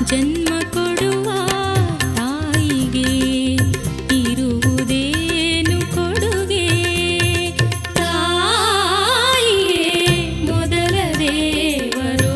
ಜನ್ಮ ಕೊಡುವ ತಾಯಿಗೆ ಇರುವುದೇನು ಕೊಡುಗೆ ತಾಯಿಯೇ ಮೊದಲ ದೇವರು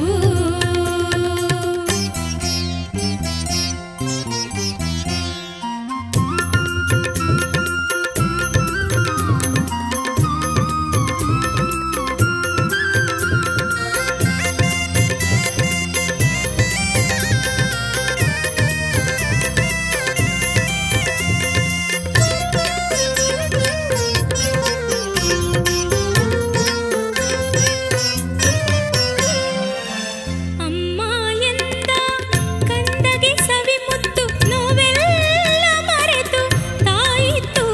ಅಮ್ಮ ಎಂದ ಕಂದಗೆ ಸವಿ ಮುತ್ತು ನೋವೆಲ್ಲ ಮರೆತು ತಾಯಿತು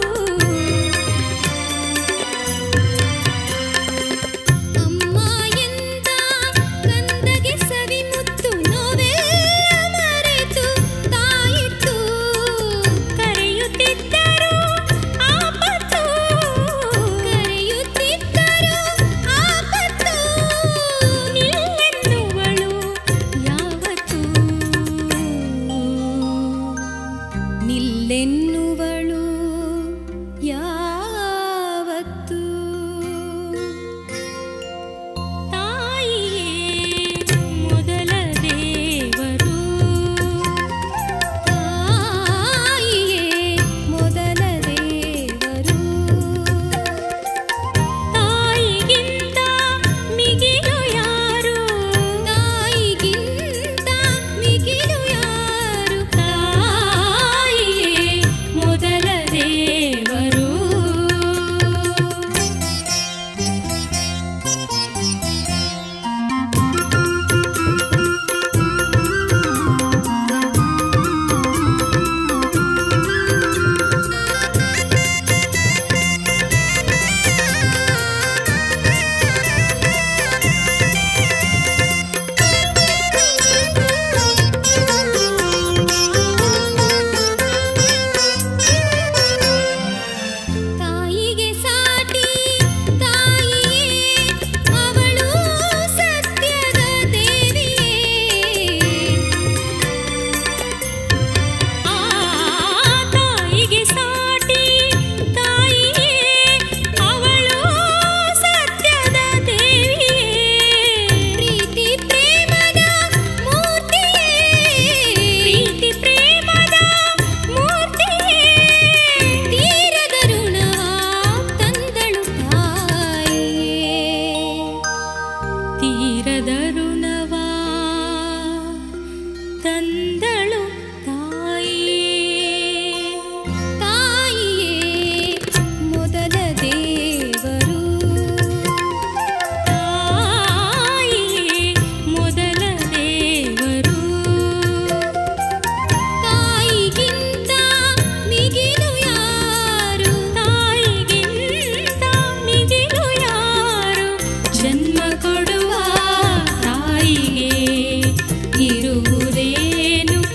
ಅಮ್ಮ ಎಂದ ಕಂದಗೆ ಸವಿ ಮುತ್ತು ನೋವೆಲ್ಲ ಮರೆತು ತಾಯಿತು ಕರೆಯುತ್ತಿದ್ದರು ಆಪತ್ತು ಕರೆಯುತ್ತಿದ್ದರು ಆಪತ್ತು ನಿಲ್ಲೆನ್ನುವಳು ಯಾವತ್ತು ನಿಲ್ಲೆನ್ನುವಳು ಯಾವತ್ತು ತಾಯಿಯೇ ಮೊದಲ ದೇವರು ತಾಯಿಯೇ ಮೊದಲ ದೇವರು ತಾಯಿಗಿಂತ ಮಿಗಿಲು ಯಾರು ತಾಯಿಗಿಂತ ಮಿಗಿಲು ಯಾರು ತಾಯಿಯೇ ಮೊದಲ ದೇವರು ತಾಯಿಗೆ ಸಾಟಿ ತಾಯಿಯೇ ಅವಳು ಸತ್ಯದ ದೇವಿಯೇ ಆ ತಾಯಿಗೆ ಸಾಟಿ ತಾಯಿಯೇ ಅವಳು ಸತ್ಯದ ದೇವಿಯೇ ಪ್ರೀತಿ ಪ್ರೇಮದ ಮೂರ್ತಿಯೇ ಪ್ರೀತಿ ಪ್ರೇಮದ ಮೂರ್ತಿಯೇ ತೀರದ ಋಣವ ತಂದಳು ತಾಯಿಯೇ ತೀರದ ಋಣವ ತಂದಳು ತಾಯಿಯೇ ತಾಯಿಯೇ ಮೊದಲ ದೇವರು ತಾಯಿಯೇ ಮೊದಲ ದೇವರು ತಾಯಿಗಿಂತ ಮಿಗಿಲು ಯಾರು ತಾಯಿಗಿಂತ ಮಿಗಿಲು ಯಾರು ಜನ್ಮ ಕೊಡುವ ತಾಯಿಗೆ ಇರುವುದೇನು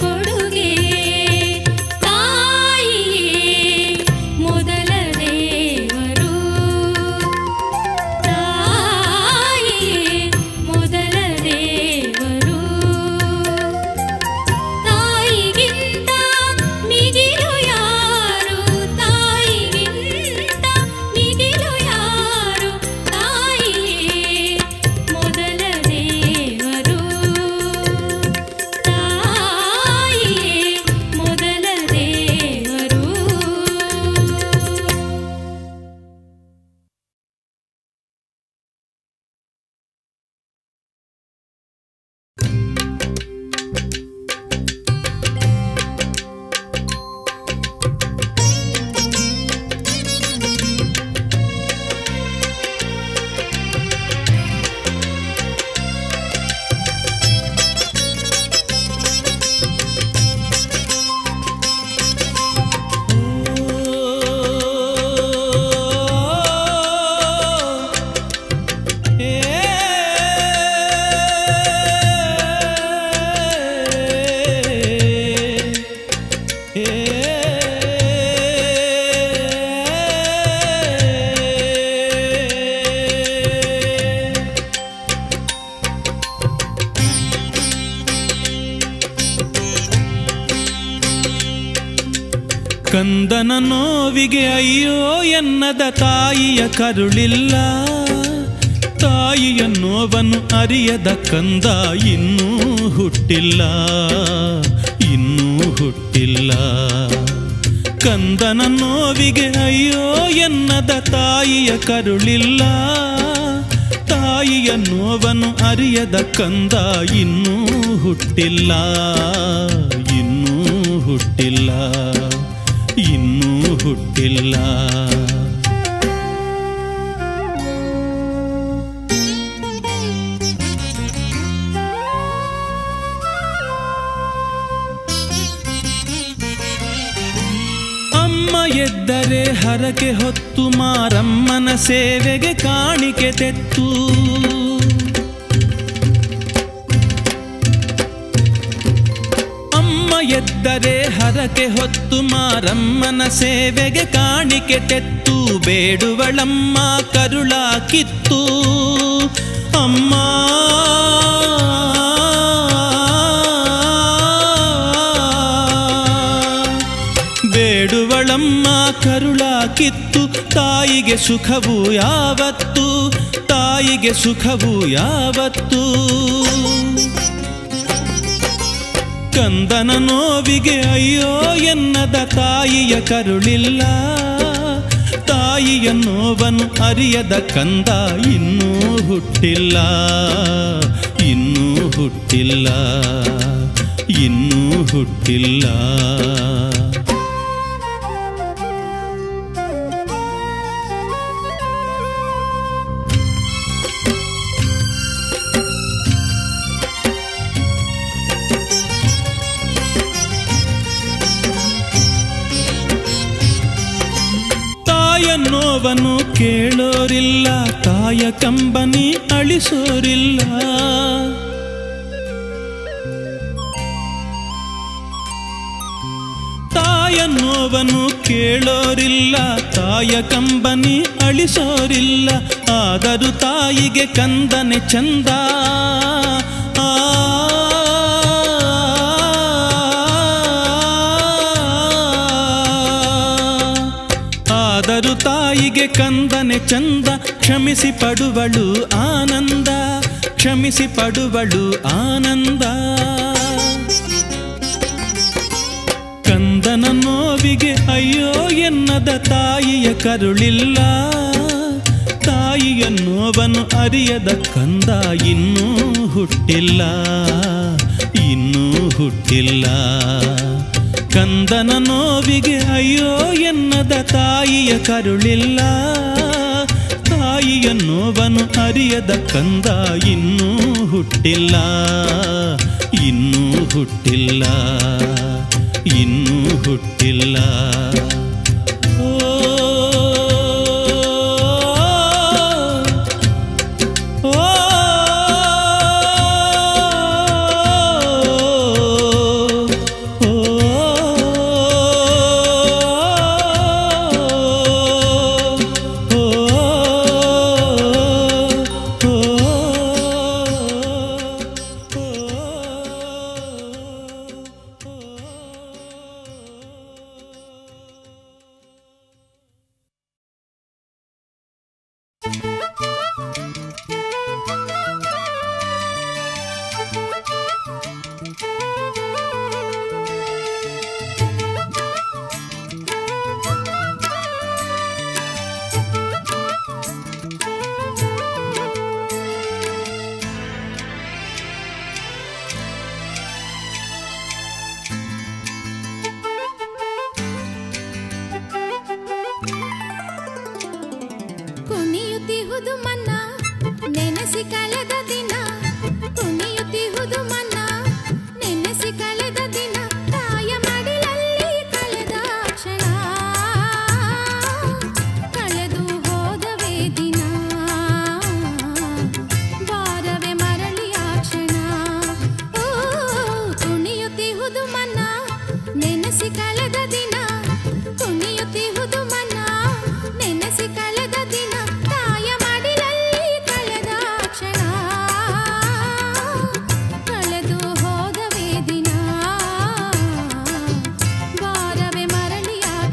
ಕಂದನ ನೋವಿಗೆ ಅಯ್ಯೋ ಎನ್ನದ ತಾಯಿಯ ಕರುಳಿಲ್ಲ ತಾಯಿಯ ನೋವನ್ನು ಅರಿಯದ ಕಂದ ಇನ್ನೂ ಹುಟ್ಟಿಲ್ಲ ಇನ್ನೂ ಹುಟ್ಟಿಲ್ಲ ಕಂದನ ನೋವಿಗೆ ಅಯ್ಯೋ ಎನ್ನದ ತಾಯಿಯ ಕರುಳಿಲ್ಲ ತಾಯಿಯ ನೋವನ್ನು ಅರಿಯದ ಕಂದ ಇನ್ನೂ ಹುಟ್ಟಿಲ್ಲ ಇನ್ನೂ ಹುಟ್ಟಿಲ್ಲ ಇನ್ನೂ ಹುಟ್ಟಿಲ್ಲ ಅಮ್ಮ ಎದ್ದರೆ ಹರಕೆ ಹೊತ್ತು ಮಾರಮ್ಮನ ಸೇವೆಗೆ ಕಾಣಿಕೆ ತೆತ್ತು ಅಮ್ಮ ಎದ್ದರೆ ಹರಕೆ ಹೊತ್ತು ಮಾರಮ್ಮನ ಸೇವೆಗೆ ಕಾಣಿಕೆ ತೆತ್ತು ಬೇಡುವಳಮ್ಮ ಕರುಳ ಕಿತ್ತು ಅಮ್ಮ ಬೇಡುವಳಮ್ಮ ಕರುಳ ಕಿತ್ತು ತಾಯಿಗೆ ಸುಖವು ಯಾವತ್ತು ತಾಯಿಗೆ ಸುಖವು ಯಾವತ್ತು ಕಂದನ ನೋವಿಗೆ ಅಯ್ಯೋ ಎನ್ನದ ತಾಯಿಯ ಕರುಳಿಲ್ಲ ತಾಯಿಯ ನೋವನ್ನು ಅರಿಯದ ಕಂದ ಇನ್ನೂ ಹುಟ್ಟಿಲ್ಲ ಇನ್ನೂ ಹುಟ್ಟಿಲ್ಲ ಇನ್ನೂ ಹುಟ್ಟಿಲ್ಲ ತಾಯ ನೋವನ್ನು ಕೇಳೋರಿಲ್ಲ ತಾಯ ಕಂಬನಿ ಅಳಿಸೋರಿಲ್ಲ ತಾಯ ನೋವನ್ನು ಕೇಳೋರಿಲ್ಲ ತಾಯ ಕಂಬನಿ ಅಳಿಸೋರಿಲ್ಲ ಆದರೂ ತಾಯಿಗೆ ಕಂದನೆ ಚಂದ ಆ ಆದರೂ ತಾಯಿಗೆ ಕಂದನೆ ಚಂದ ಕ್ಷಮಿಸಿ ಪಡುವಳು ಆನಂದ ಕ್ಷಮಿಸಿ ಪಡುವಳು ಆನಂದ ಕಂದನ ನೋವಿಗೆ ಅಯ್ಯೋ ಎನ್ನದ ತಾಯಿಯ ಕರುಳಿಲ್ಲ ತಾಯಿಯ ನೋವನ್ನು ಅರಿಯದ ಕಂದ ಇನ್ನೂ ಹುಟ್ಟಿಲ್ಲ ಇನ್ನೂ ಹುಟ್ಟಿಲ್ಲ ಕಂದನ ನೋವಿಗೆ ಅಯ್ಯೋ ಎನ್ನದ ತಾಯಿಯ ಕರುಳಿಲ್ಲ ತಾಯಿಯ ನೋವನ್ನು ಅರಿಯದ ಕಂದ ಇನ್ನೂ ಹುಟ್ಟಿಲ್ಲ ಇನ್ನೂ ಹುಟ್ಟಿಲ್ಲ ಇನ್ನೂ ಹುಟ್ಟಿಲ್ಲ ಓ ಓ ಕುಣಿಯುತ್ತಿಹುದು ಮನ್ನ ನೆನೆಸಿ ಕಳೆದ ದಿನ ಕುಣಿಯುತ್ತಿಹುದು ಮನ್ನ ನೆನೆಸಿ ಕಳೆದ ದಿನ ತಾಯ ಮಡಿಲಲ್ಲಿ ಕಳೆದ ಕ್ಷಣ ಕಳೆದು ಹೋದವೇ ದಿನ ಬಾರವೆ ಮರಳಿ ಆ ಕ್ಷಣ ಓ ಕುಣಿಯುತ್ತಿಹುದು ಮನ್ನ ನೆನೆಸಿ ಕಳೆದ ದಿನ ಕುಣಿಯುತ್ತಿಹುದು ಮನ ನೆನೆಸಿ ಕಳೆದ ದಿನ ತಾಯ ಮಡಿಲಲ್ಲಿ ಕಳೆದ ಕ್ಷಣ ಕಳೆದು ಹೋದವೇ ದಿನ ಬಾರವೆ ಮರಳಿ ಆ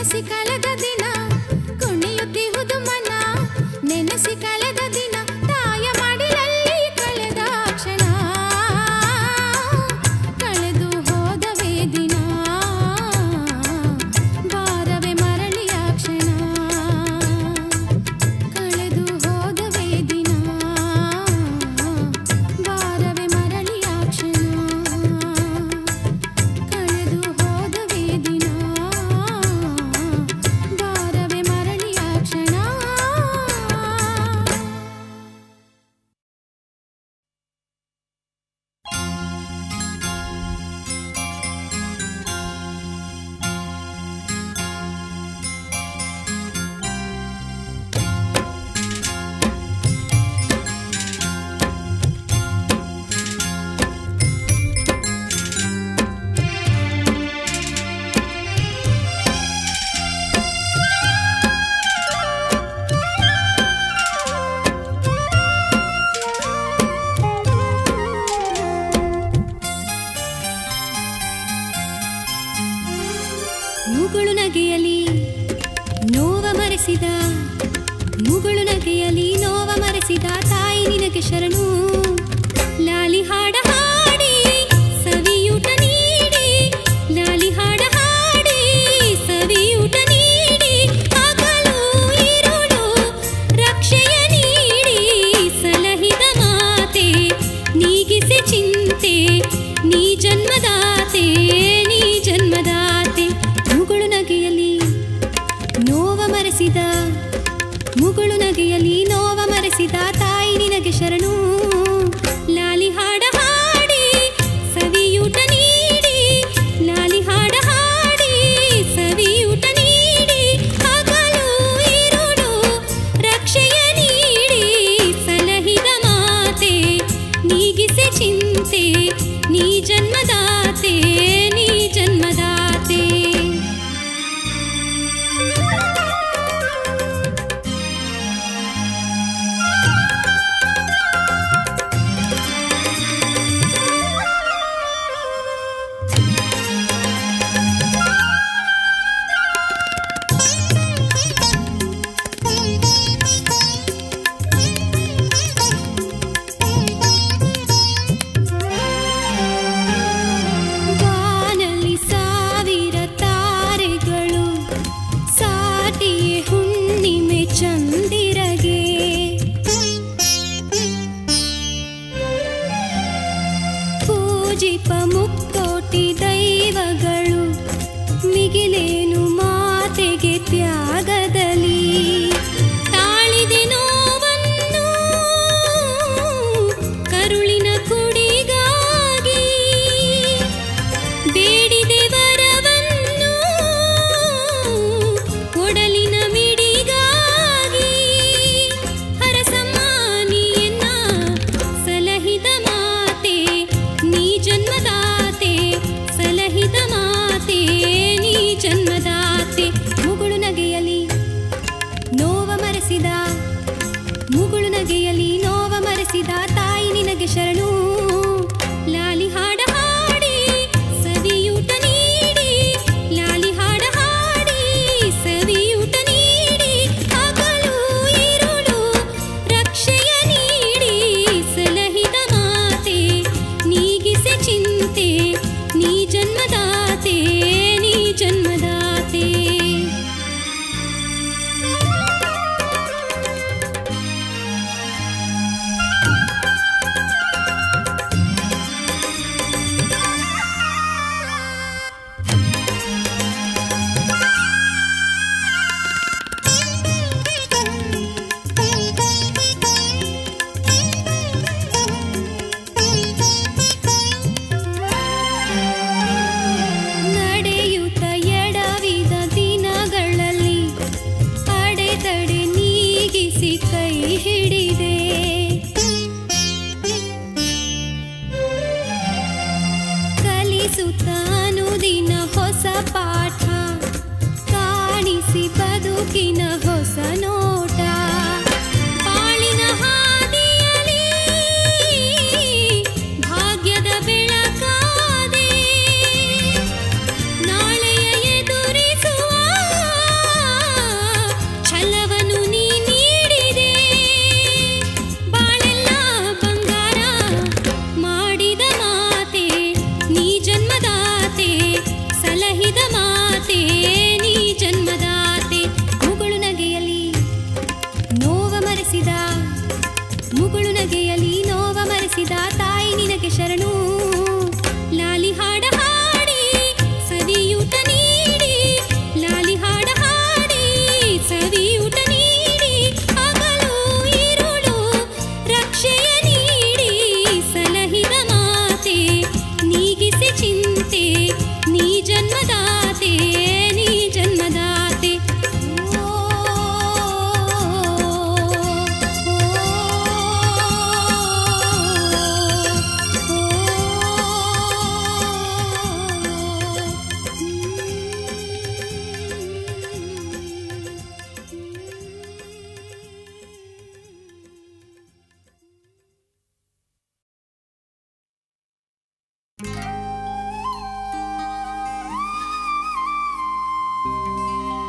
ನೆನೆಸಿ ಕಳೆದ ದಿನ ಕುಣಿಯುತ್ತಿಹುದು ಮನ ನೆನೆಸಿ ಕಳೆದ ದಿನ ತಾಯ ಮಡಿಲಲ್ಲಿ ಕಳೆದ ಕ್ಷಣ ಕಳೆದು ಹೋದವೇ ದಿನ ಬಾರವೆ ಮರಳಿಯ ಕ್ಷಣ ಕಳೆದು ಹೋದವೇ ದಿನ ಬಾರವೆ ಮರಳಿಯ ಕ್ಷಣ ಕಳೆದು ಹೋದವೇ ದಿನ ಬಾರವೆ ಮರಳಿಯ ಕ್ಷಣ ಮುಗುಳು ನಗೆಯಲಿ ನೋವ ಮರೆಸಿದ ಮುಗುಳು ನಗೆಯಲಿ ನೋವ ಮರೆಸಿದ ತಾಯಿ ನಿನಗೆ ಶರಣು ಲಾಲಿ ಹಾಡ ಹಾಡಿ ಸವಿಯೂಟ ನೀಡಿ ಲಾಲಿ ಹಾಡ ಹಾಡಿ ಸವಿಯೂಟ ನೀಡಿ ಹಗಲು ಇರುಳು ರಕ್ಷೆಯ ನೀಡಿ ಸಲಹಿದ ಮಾತೆ ನೀಗಿಸಿ ಚಿಂತೆ ನೀ ಜನ್ಮದಾತೆ ನೀ ಜನ್ಮದಾತೆ ಮುಗುಳು ನಗೆಯಲಿ ನೋವ ಮರೆಸಿದ ಮುಗುಳು ನಗೆಯಲಿ ನೋವ ಮರೆಸಿದ ತಾಯಿ ನಿನಗೆ ಶರಣು ಲಾಲಿ ಹಾಡ ಹಾಡಿ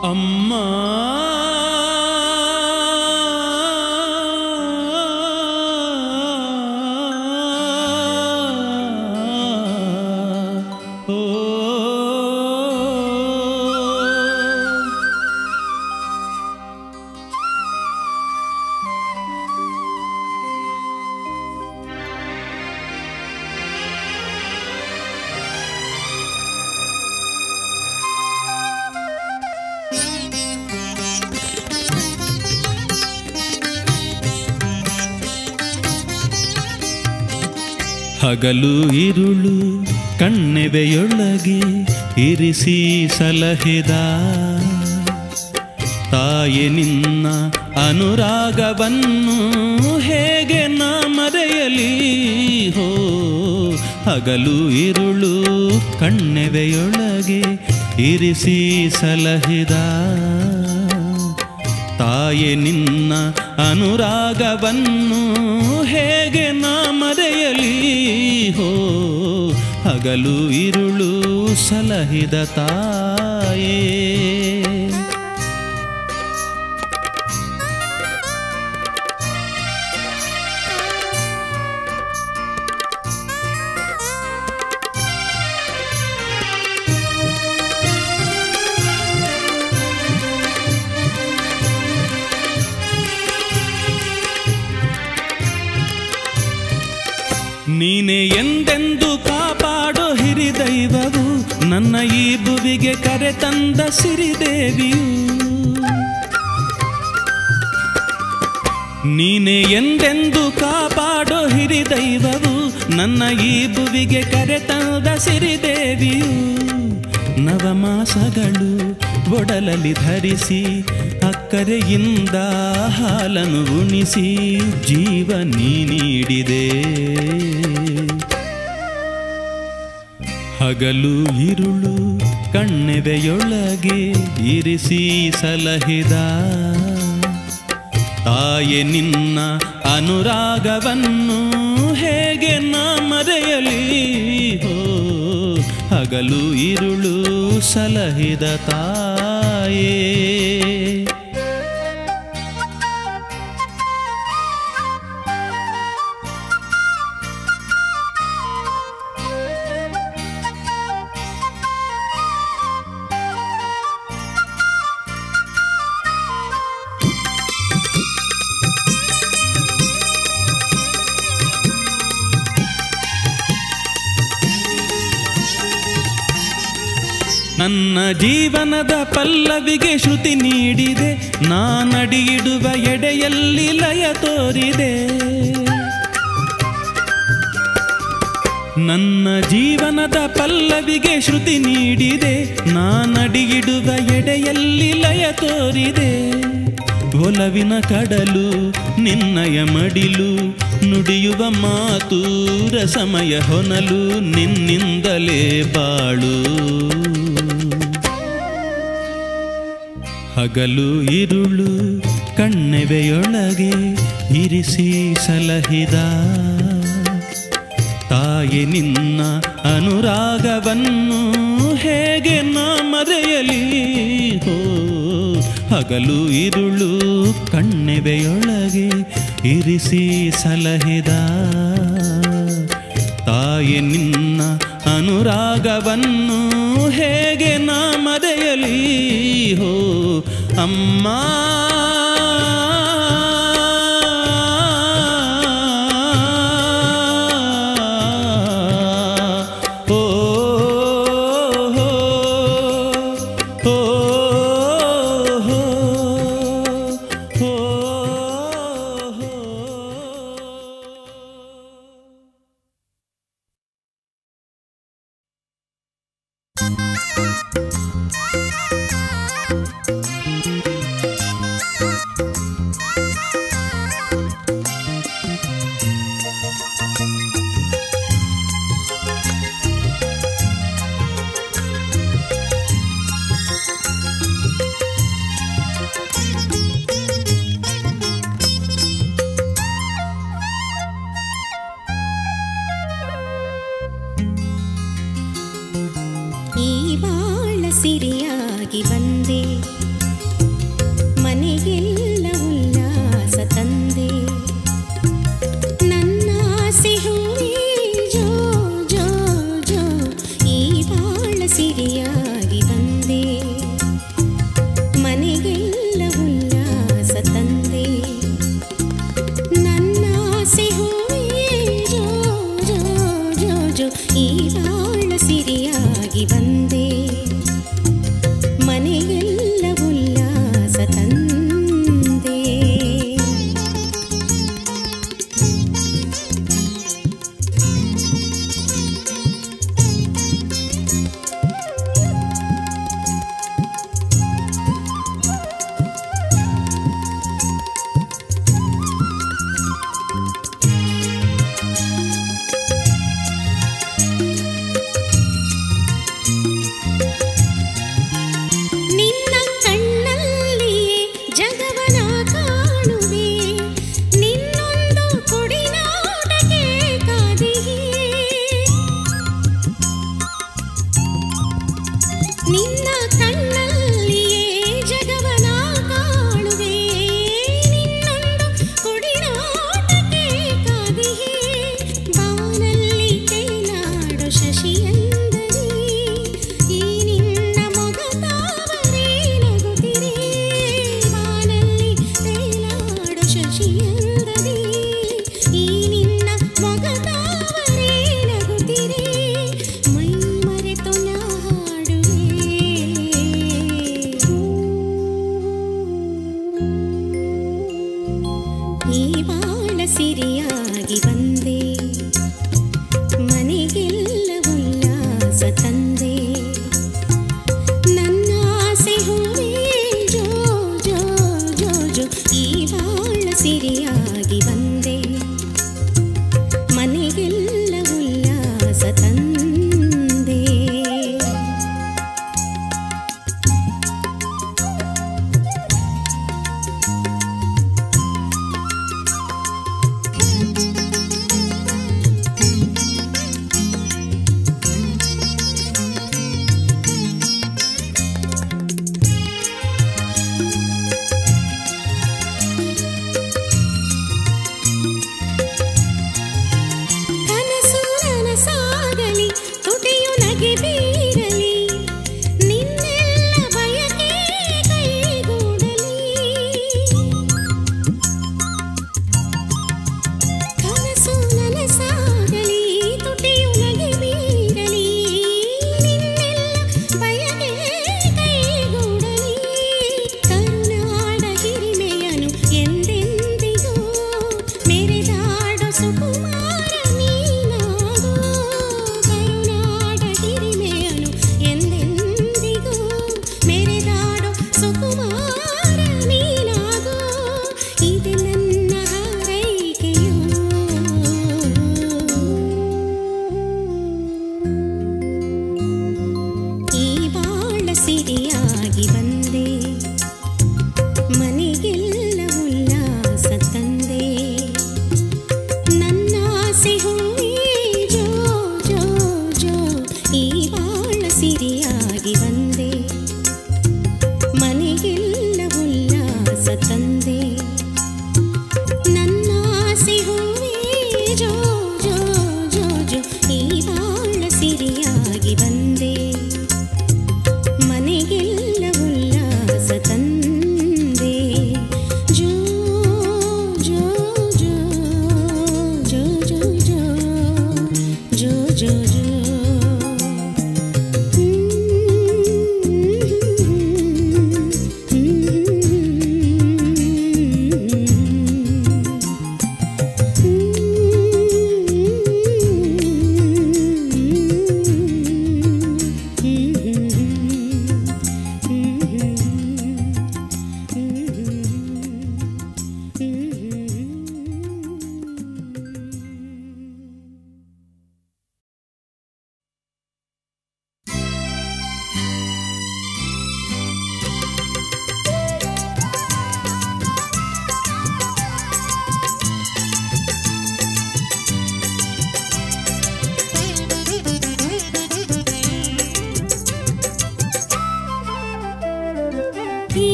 ಅಮ್ಮ ಓ ಹಗಲು ಇರುಳು ಕಣ್ಣೆವೆಯೊಳಗೆ ಇರಿಸಿ ಸಲಹಿದ ತಾಯಿ ನಿನ್ನ ಅನುರಾಗವನ್ನು ಹೇಗೆ ನಾ ಮರೆಯಲಿ ಹೋ ಹಗಲು ಇರುಳು ಕಣ್ಣೆವೆಯೊಳಗೆ ಇರಿಸಿ ಸಲಹಿದ ತಾಯಿ ನಿನ್ನ ಅನುರಾಗವನ್ನು ಹೇಗೆ ನಾ ಮರೆಯಲಿ ಹೋ ಹಗಲು ಇರುಳು ಸಲಹಿದ ತಾಯೇ ನೀನೆ ಎಂದೆಂದು ಕಾಪಾಡೋ ಹಿರಿದೈವವು ನನ್ನ ಈ ಭುವಿಗೆ ಕರೆ ತಂದ ಸಿರಿದೇವಿಯು ನೀನೆ ಎಂದೆಂದು ಕಾಪಾಡೋ ಹಿರಿದೈವವು ನನ್ನ ಈ ಭುವಿಗೆ ಕರೆ ತಂದ ಸಿರಿದೇವಿಯು ನವಮಾಸಗಳು ಒಡಲಲ್ಲಿ ಧರಿಸಿ ಅಕ್ಕರೆಯಿಂದ ಹಾಲನ್ನು ಉಣಿಸಿ ಜೀವ ನೀ ನೀಡಿದೆ ಹಗಲು ಇರುಳು ಕಣ್ಣೆವೆಯೊಳಗೆ ಇರಿಸಿ ಸಲಹಿದ ತಾಯೆ ನಿನ್ನ ಅನುರಾಗವನ್ನು ಹೇಗೆ ನಾ ಮರೆಯಲಿ ಹೋ ಹಗಲು ಇರುಳು ಸಲಹಿದ ತಾಯೇ ನನ್ನ ಜೀವನದ ಪಲ್ಲವಿಗೆ ಶ್ರುತಿ ನೀಡಿದೆ ನಾನಡಿಯಿಡುವ ಎಡೆಯಲ್ಲಿ ಲಯ ತೋರಿದೆ ನನ್ನ ಜೀವನದ ಪಲ್ಲವಿಗೆ ಶ್ರುತಿ ನೀಡಿದೆ ನಾನಡಿಯಿಡುವ ಎಡೆಯಲ್ಲಿ ಲಯ ತೋರಿದೆ ಒಲವಿನ ಕಡಲು ನಿನ್ನಯ ಮಡಿಲು ನುಡಿಯುವ ಮಾತು ರಸಮಯ ಹೊನಲು ನಿನ್ನಿಂದಲೇ ಬಾಳು ಹಗಲು ಇರುಳು ಕಣ್ಣೆವೆಯೊಳಗೆ ಇರಿಸಿ ಸಲಹಿದ ತಾಯಿ ನಿನ್ನ ಅನುರಾಗವನ್ನು ಹೇಗೆ ನಾ ಮರೆಯಲಿ ಹೋ ಹಗಲು ಇರುಳು ಕಣ್ಣೆವೆಯೊಳಗೆ ಇರಿಸಿ ಸಲಹಿದ ತಾಯಿ ನಿನ್ನ ಅನುರಾಗವನ್ನು ಹೇಗೆ ನಾ ಮರೆಯಲಿ ಹೋ ಅಮ್ಮ ಓ ಹೋ ಹೋ ಹೋ ಹೋ ಹೋ ಈ ಬಾಳ ಸಿರಿಯಾಗಿ ಬಂದೆ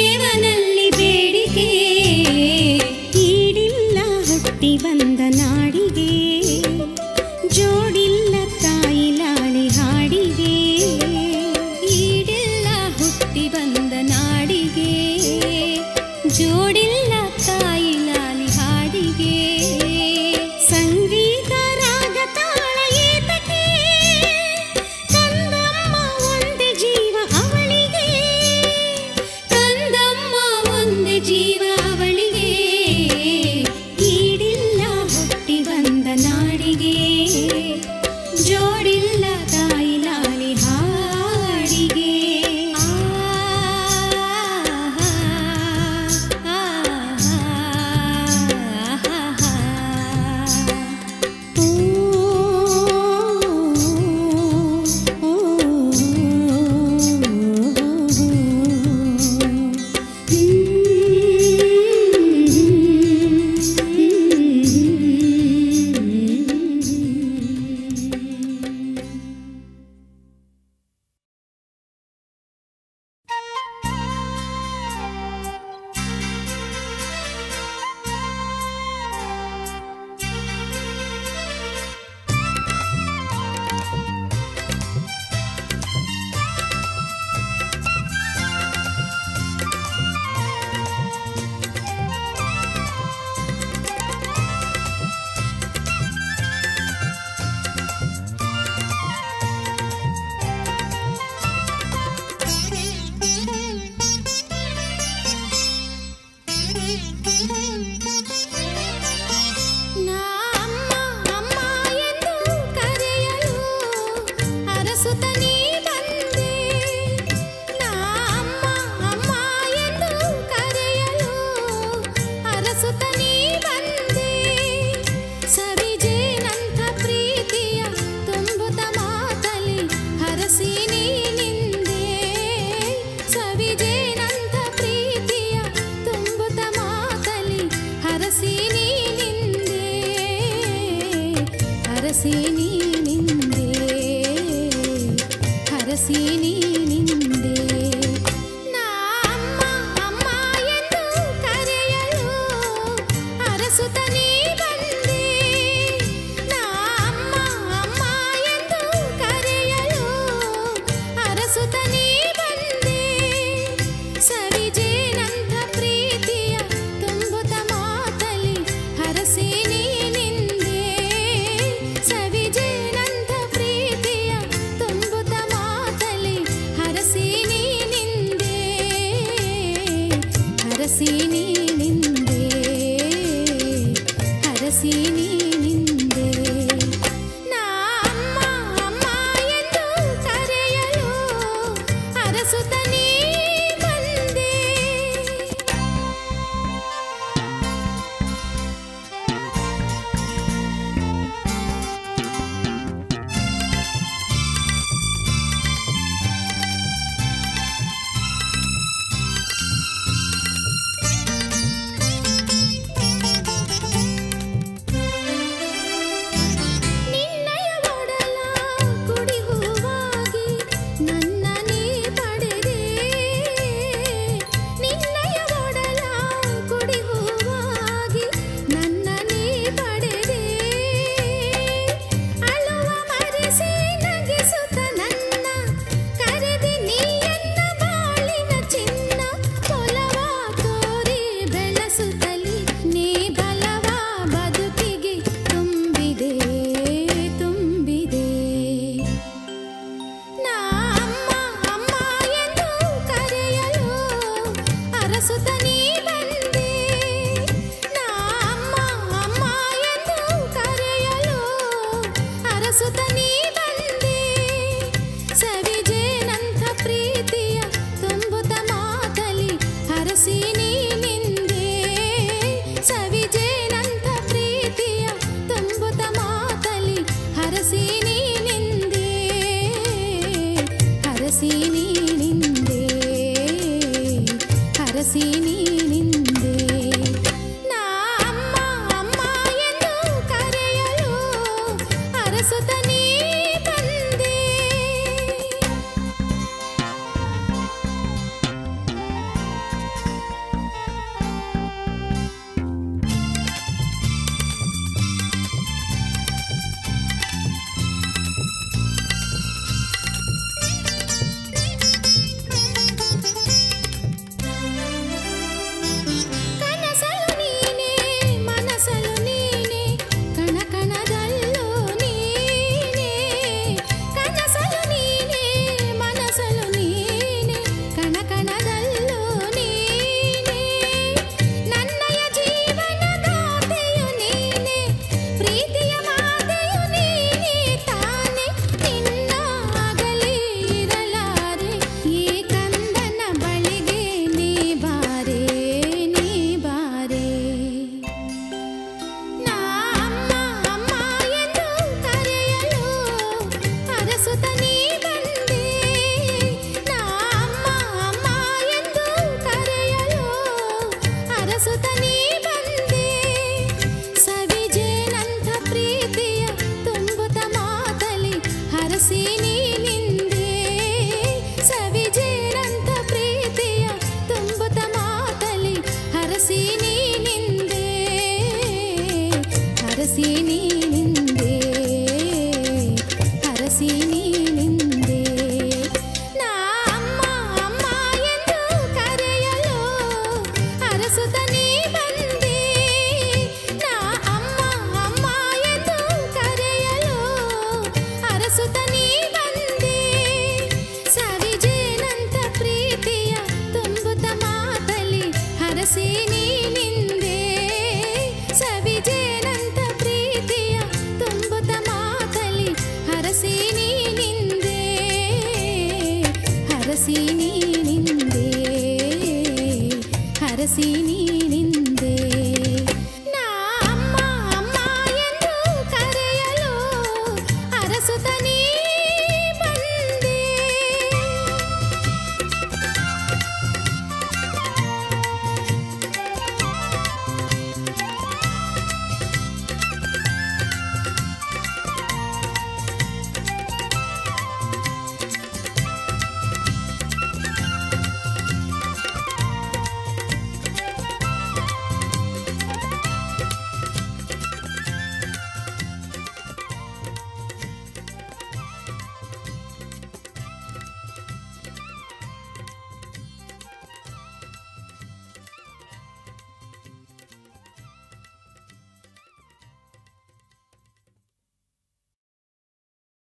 ದೇವನಲ್ಲಿ ಬೇಡಿಕೆ ಈಡಿಲ್ಲ ಹುಟ್ಟಿ ಬಂದ ನಾಡಿಗೆ ಜೋಡಿಲ್ಲ ತಾಯಿ ಲಾಳಿ ಹಾಡಿಗೆ ಈಡಿಲ್ಲ ಹುಟ್ಟಿ ಬಂದ ನಾಡಿಗೆ ಜೋಡಿಲ್ಲ ತಾಯಿ ಲಾಲಿ ಹಾಡಿಗೆ ಸಂಗೀತ ರಾಗ ತಾಳ ಏತಕ್ಕೆ ಕಂದಮ್ಮ ಒಂದೇ ಜೀವ ಅವಳಿಗೆ ಕಂದಮ್ಮ ಒಂದೇ ಜೀವ ಅವಳಿಗೆ ಈಡಿಲ್ಲ ಹುಟ್ಟಿ ಬಂದ ನಾಡಿಗೆ ಜೋಡಿಲ್ಲ ತಾಯಿ ಲಾಲಿ ಹಾಡಿಗೆ ನಾ ಅಮ್ಮ ಅಮ್ಮ ಎಂದು ಕರೆಯಲು ಅರಸುತ್ತ ನೀ ಬಂದೆ ನಾ ಅಮ್ಮ ಅಮ್ಮ ಎಂದು ಕರೆಯಲು ಅರಸುತ್ತ ನೀ ಬಂದೆ ಸವಿಜೇನಂಥ ಪ್ರೀತಿಯ ತುಂಬುತ್ತ ಮಾತಲಿ ಹರಸಿ ನೀ ನಿಂದೆ ಸವಿಜೇನಂಥ ಪ್ರೀತಿಯ ತುಂಬುತ್ತ ಮಾತಲಿ ಹರಸಿ ನೀ ನಿಂದೆ ಹರಸಿ ನೀ ನಿಂದೆ ಹರಸಿ ನೀ ನಿಂದೆ ನಾ ಅಮ್ಮ ಅಮ್ಮ ಎಂದು ಕರೆಯಲು ಅರಸುತ್ತ ನೀ ಬಂದೆ ನಾ ಅಮ್ಮ ಅಮ್ಮ ಎಂದು ಕರೆಯಲು ಅರಸುತ್ತ ನೀ ಬಂದೆ ಸವಿಜೇನಂಥ ಪ್ರೀತಿಯ ತುಂಬುತ್ತ ಮಾತಲಿ ಹರಸಿ ನೀ ನಿಂದೆ ಸವಿಜೇನಂಥ ಪ್ರೀತಿಯ ತುಂಬುತ್ತ ಮಾತಲಿ ಹರಸಿ ನೀ ನಿಂದೆ ಹರಸಿ ನೀ ನಿಂದೆ ಹರಸಿ ನೀ ನಿಂದೆ ನಾ ಅಮ್ಮ ಅಮ್ಮ ಎಂದು ಕರೆಯಲು ಅರಸುತ್ತ ನೀ ಬಂದೆ ನಿನ್ನಯ ಒಡಲ ಕುಡಿ ಹೂವಾಗಿ ನನ್ನ ನೀ ಪಡೆದೆ ನಿನ್ನಯ ಒಡಲ ಕುಡಿ ಹೂವಾಗಿ ನನ್ನ ನೀ ಪಡೆದೆ ಅಳುವ ಮರೆಸಿ ನಗಿಸುತ್ತ ನನ್ನ ಕರೆದಿ ನೀಯನ್ನ ಬಾಳಿನ ಚಿನ್ನ ಕೊಲವ ತೋರಿ ಬೆಳೆಸುತ್ತಲಿ ನೀ ಬಲವ ಬದುಕಿಗೆ ತುಂಬಿದೆ ತುಂಬಿದೆ ನಾ ಅಮ್ಮ ಅಮ್ಮ ಎಂದು ಕರೆಯಲು ಅರಸುತ್ತ ನೀ ಬಂದೆ ನಾ ಅಮ್ಮ ಅಮ್ಮ ಎಂದು ಕರೆಯಲು ಅರಸುತ್ತ ನೀ ಬಂದೆ ಸವಿಜೇನಂಥ ಪ್ರೀತಿಯ ತುಂಬುತ್ತ ಮಾತಲಿ ಹರಸಿ ನೀ ನಿಂದೆ ಸವಿಜೇನಂಥ ಪ್ರೀತಿಯ ತುಂಬುತ್ತ ಮಾತಲಿ ಹರಸಿ ನೀ ನಿಂದೆ ಹರಸಿ ನೀ ನಿಂದೆ ಹರಸಿ ನೀ ನಿಂದೆ ಹರಸುತ್ತ ನೀ ಬಂದೆ ನಾ ಅಮ್ಮ ಅಮ್ಮ ಎಂದು ಕರೆಯಲು ಹರಸುತ್ತ ನೀ ಬಂದೆ ಸವಿಜೇನಂತ ಪ್ರೀತಿಯ ತುಂಬುತ್ತ ಮಾತಲಿ ಹರಸಿ ನೀ ನಿಂದೆ ಸವಿಜೇನಂತ ಪ್ರೀತಿಯ ತುಂಬುತ್ತ ಮಾತಲಿ ಹರಸಿ ನೀ ನಿಂದೆ ಹರಸಿ ನೀ ನಿಂದೆ ಹರಸಿ ನೀ